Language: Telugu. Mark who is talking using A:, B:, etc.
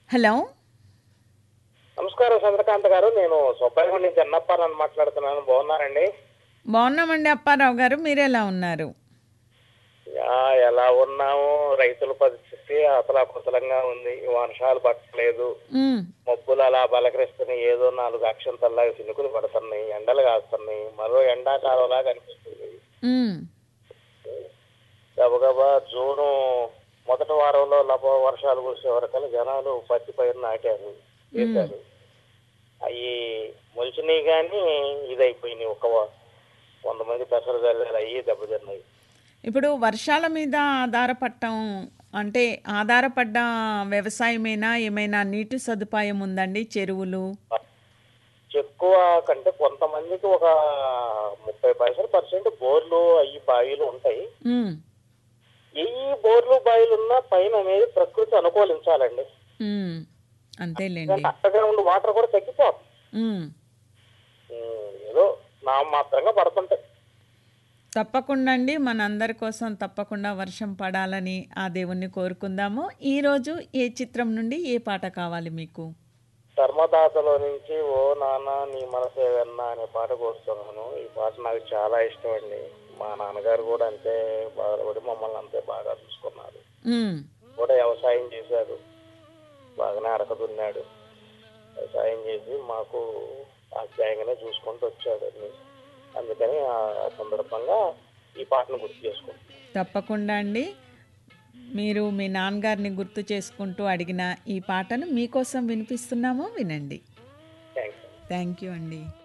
A: హలో
B: నమస్కారం చంద్రకాంత్ గారు నేను సుబ్బాయిగూడ నుంచి అన్నప్పారని మాట్లాడుతున్నాను బాగున్నారండి
A: బాగున్నామండి అప్పారావు గారు మీరు ఎలా ఉన్నారు
B: యా, ఎలా ఉన్నాము రైతుల పరిస్థితి అతలాకుతలంగా ఉంది వర్షాలు పట్టలేదు
A: ఉమ్,
B: మబ్బులు అలా బలకరిస్తున్నాయి ఏదో నాలుగు అక్షంతల్లాగా చినుకులు పడుతున్నాయి ఎండలు కాస్తున్నాయి మరో ఎండాకాలంలాగా అనిపిస్తుంది
A: ఉమ్,
B: గబగబా జూను మొదటి వారంలో లభ వర్షాలు కురిసే వరకని జనాలు పత్తి పైరు నాటారు వేశారు అవి మొలిచినాయి కానీ ఇదైపోయినాయి ఒక వ- వంద మంది పెసలు జల్లారు అయ్యి దెబ్బతిన్నాయి
A: ఇప్పుడు వర్షాల మీద ఆధారపడటం అంటే ఆధారపడ్డ వ్యవసాయమేనా ఏమైనా నీటి సదుపాయం ఉందండి చెరువులు
B: ఎక్కువ కంటే కొంతమందికి ఒక ముప్పై పైసలు పర్సెంట్ బోర్లు అయ్యి బావిలు ఉంటాయి
A: ఉమ్,
B: ఈ బోర్లు బావిలు ఉన్న పైన అనేది ప్రకృతి అనుకూలించాలండి
A: ఉమ్, అంతేలేండి
B: అండర్గ్రౌండ్ వాటర్ కూడా తగ్గిపోతుంది
A: ఉమ్,
B: ఉమ్, ఏదో నామాత్రంగా పడుతుంటాయి
A: తప్పకుండా అండి మనందరి కోసం తప్పకుండా వర్షం పడాలని ఆ దేవుణ్ణి కోరుకుందాము ఈరోజు ఏ చిత్రం నుండి ఏ పాట కావాలి మీకు
B: ధర్మదాతలో నుంచి ఓ నాన్న నీ మనసే వెన్న అనే పాట కోరుతున్నాను ఈ పాట నాకు చాలా ఇష్టం అండి మా నాన్నగారు కూడా అంతే బాధపడి మమ్మల్ని అంతే బాగా చూసుకున్నారు
A: ఉమ్,
B: కూడా వ్యవసాయం చేశారు బాగానే అడక దున్నాడు వ్యవసాయం చేసి మాకు ఆప్యాయంగానే చూసుకుంటూ వచ్చాడు అన్ని అందుకని ఆ సందర్భంగా ఈ పాటను గుర్తు చేసుకుంటాం
A: తప్పకుండా అండి మీరు మీ నాన్నగారిని గుర్తు చేసుకుంటూ అడిగిన ఈ పాటను మీకోసం వినిపిస్తున్నాము వినండి
B: థ్యాంక్స్
A: థ్యాంక్ యూ అండి